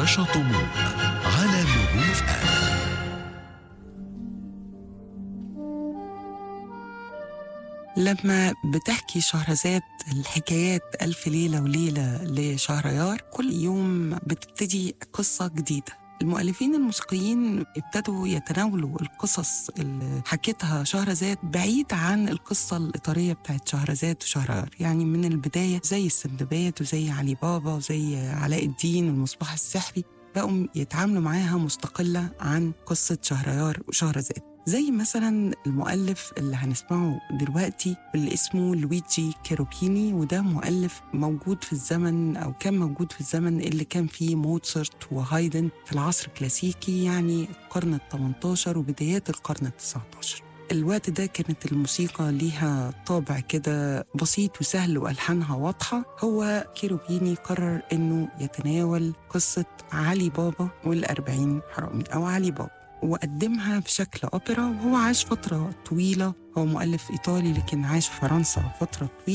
رشا طموح على نجوم اف ام لما بتحكي شهرزاد الحكايات ألف ليلة وليلة لشهريار كل يوم بتبتدي قصة جديدة المؤلفين الموسيقيين ابتدوا يتناولوا القصص اللي حكتها شهرزاد بعيد عن القصة الإطارية بتاعت شهرزاد وشهريار يعني من البداية زي السندباد وزي علي بابا وزي علاء الدين والمصباح السحري بقوا يتعاملوا معاها مستقلة عن قصة شهريار وشهرزاد زي مثلا المؤلف اللي هنسمعه دلوقتي اللي اسمه لويجي كيروبيني وده مؤلف موجود في الزمن او كان موجود في الزمن اللي كان فيه موتسرت وهايدن في العصر الكلاسيكي يعني القرن ال 18 وبدايات القرن ال 19 الوقت ده كانت الموسيقى ليها طابع كده بسيط وسهل والحانها واضحه هو كيروبيني قرر انه يتناول قصه علي بابا والأربعين حرامي او علي بابا وقدمها في شكل أوبرا وهو عاش فترة طويلة هو مؤلف إيطالي لكن عاش في فرنسا فترة طويلة